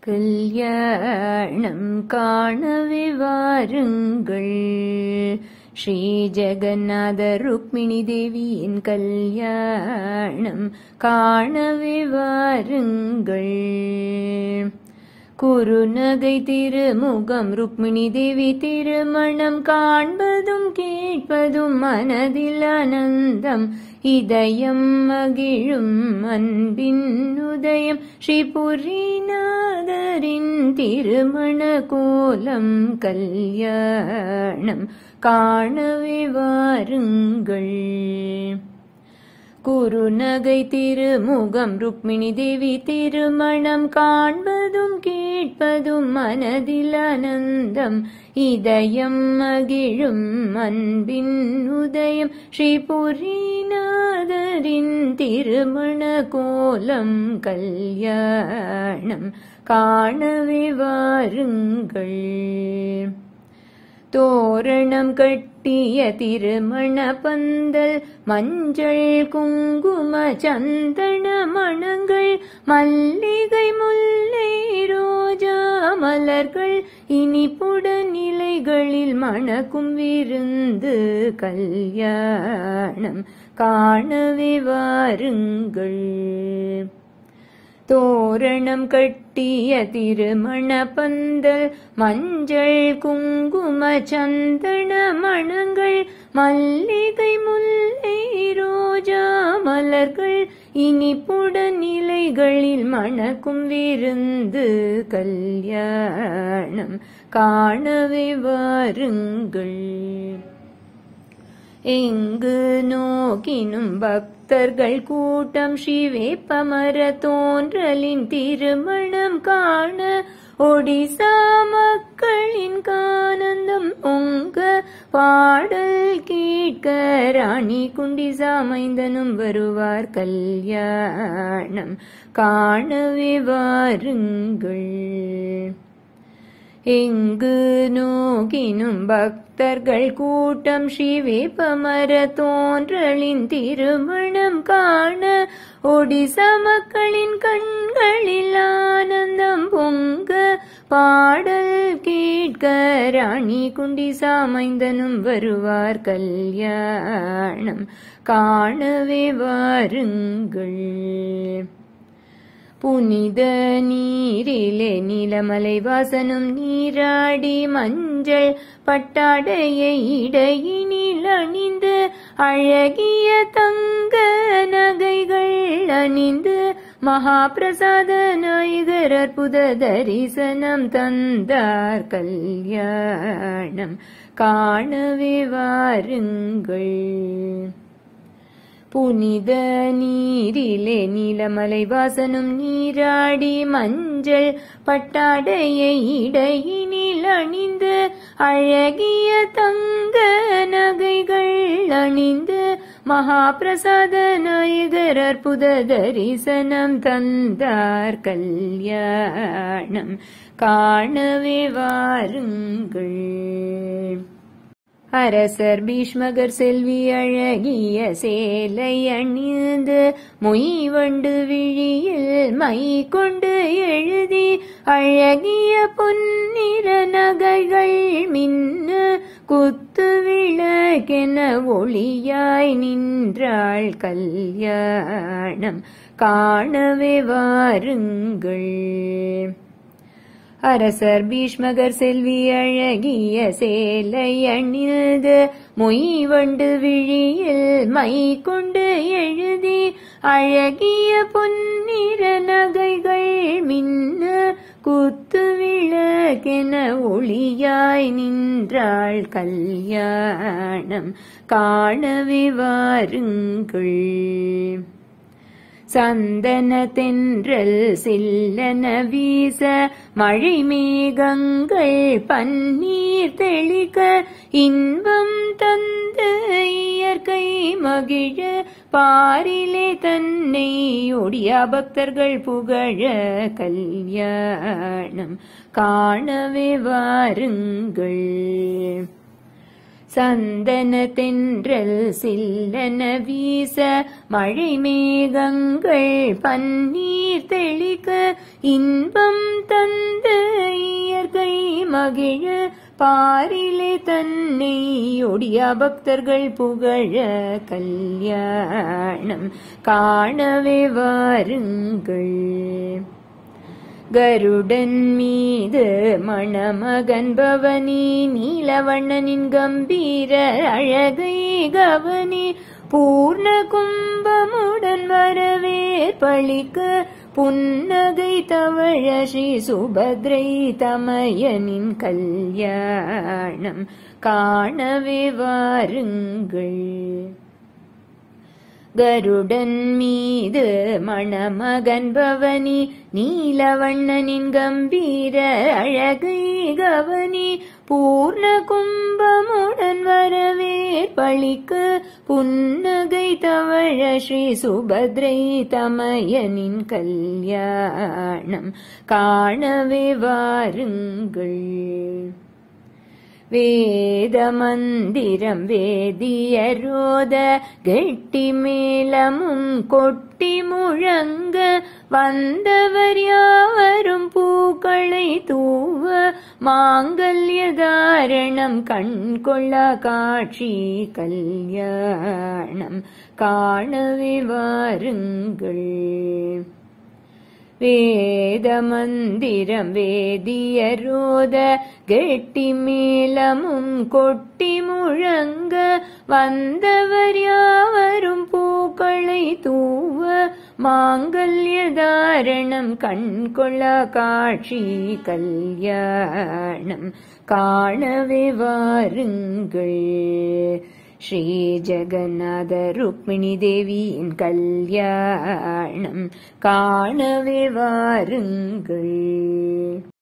கல்யாணம் காணவே வாருங்கள் ஸ்ரீ ஜெகநாத ருக்மிணி தேவியின் கல்யாணம் காணவே வாருங்கள் குறுநகை திருமுகம் ருக்மிணி தேவி திருமணம் காண்பதும் கேட்பதும் மனதில் ஆனந்தம் இதயம் மகிழும் அன்பின் உதயம் ஸ்ரீபுரிநாதரின் திருமண கோலம் கல்யாணம் காணவே வாருங்கள் குறுநகை திருமுகம் ருக்மிணி தேவி திருமணம் காண்பதும் கேட்பதும் மனதில் ஆனந்தம் இதயம் மகிழும் அன்பின் உதயம் ஸ்ரீபுரிநாதரின் திருமண கோலம் கல்யாணம் காணவே வாருங்கள் தோரணம் கட்டிய திருமண பந்தல் மஞ்சள் குங்கும சந்தன மணங்கள் மல்லிகை முல்லை ரோஜா மலர்கள் இனிப்புடன் இலைகளில் மணக்கும் விருந்து கல்யாணம் காணவே வாருங்கள் தோரணம் கட்டிய திருமண பந்தல் மஞ்சள் குங்கும சந்தன மணங்கள் மல்லிகை முல்லை ரோஜா மலர்கள் இனிப்புடன் இலைகளில் மணக்கும் விருந்து கல்யாணம் காணவே வாருங்கள் எங்கு நோக்கினும் பக்தர்கள் கூட்டம் ஸ்ரீவேப்பமர தோன்றலின் திருமணம் காண ஒடிசா மக்களின் கானந்தம் பொங்க பாடல் கேட்க ராணி குண்டிசா மைந்தனும் வருவார் கல்யாணம் காணவே வாருங்கள் எங்கு நோக்கினும் பக்தர்கள் கூட்டம் ஸ்ரீவேப்பமர தோன்றலின் திருமணம் காண ஒடிசா மக்களின் கண்களில் ஆனந்தம் பொங்க பாடல் கேட்க ராணி குண்டிசா மைந்தனும் வருவார் கல்யாணம் காணவே வாருங்கள் புனித நீரிலே நீலமலை வாசனும் நீராடி மஞ்சள் பட்டாடையை இடையினில் அணிந்து அழகிய தங்க நகைகள் அணிந்து மகாபிரசாத நாயகர் அற்புத தரிசனம் தந்தார் கல்யாணம் காணவே வாருங்கள் புனித நீரிலே நீலமலை வாசனும் நீராடி மஞ்சள் பட்டாடையை இடையினில் அணிந்து அழகிய தங்க நகைகள் அணிந்து மகாபிரசாத நாயகர் அற்புத தரிசனம் தந்தார் கல்யாணம் காணவே வாருங்கள் அரசர் பீஷ்மகர் செல்வி அழகிய சேலை அணிந்து மொய்வண்டு விழியில் மை கொண்டு எழுதி அழகிய பொன்னிற நகைகள் மின்ன குத்து விளக்கென ஒளியாய் நின்றாள் கல்யாணம் காணவே வாருங்கள் அரசர் பீஷ்மகர் செல்வி அழகிய சேலை அணிந்து மொய்வண்டு விழியில் மை கொண்டு எழுதி அழகிய பொன்னிற நகைகள் மின்ன குத்து விளக்கென ஒளியாய் நின்றாள் கல்யாணம் காணவே வாருங்கள் சந்தன தென்றல் சில்லன வீச மழை மேகங்கள் பன்னீர் தெளிக்க இன்பம் தந்த இயற்கை மகிழ பாரிலே தன்னை ஒடியா பக்தர்கள் புகழ கல்யாணம் காணவே வாருங்கள் சந்தன தென்றல் சில்லன வீச மழை மேகங்கள் பன்னீர் தெளிக்க இன்பம் தந்த மகிழ பாரிலே தன்னை ஒடியா பக்தர்கள் புகழ கல்யாணம் காணவே வாருங்கள் கருடன் மீது மணமகன் பவனி நீலவண்ணனின் கம்பீர அழகை கவனி பூர்ண கும்பமுடன் வரவேற்பளிக்க புன்னகை தவழ ஸ்ரீ சுபத்ரை தமயனின் கல்யாணம் காணவே வாருங்கள் கருடன் மீது மணமகன் பவனி நீலவண்ணனின் கம்பீர அழகை கவனி பூர்ண கும்பமுடன் வரவேற்பளிக்க புன்னகை தவழ ஸ்ரீ சுபத்ரை தமயனின் கல்யாணம் காணவே வாருங்கள் வேத மந்திரம் வேதியரோத கெட்டி மேளமும் கொட்டி முழங்க வந்தவர் யாவரும் பூக்களை தூவ மாங்கல்ய தாரணம் கண்கொள்ள காட்சி கல்யாணம் காணவே வாருங்கள் வேத மந்திரம் வேதியரோத கெட்டி மேளமும் கொட்டி முழங்க வந்தவர் யாவரும் பூக்களை தூவ மாங்கல்ய தாரணம் கண்கொள்ள காட்சி கல்யாணம் காணவே வாருங்கள் ஸ்ரீ ஜெகநாத ருக்மிணி தேவியின் கல்யாணம் காணவே வாருங்கள்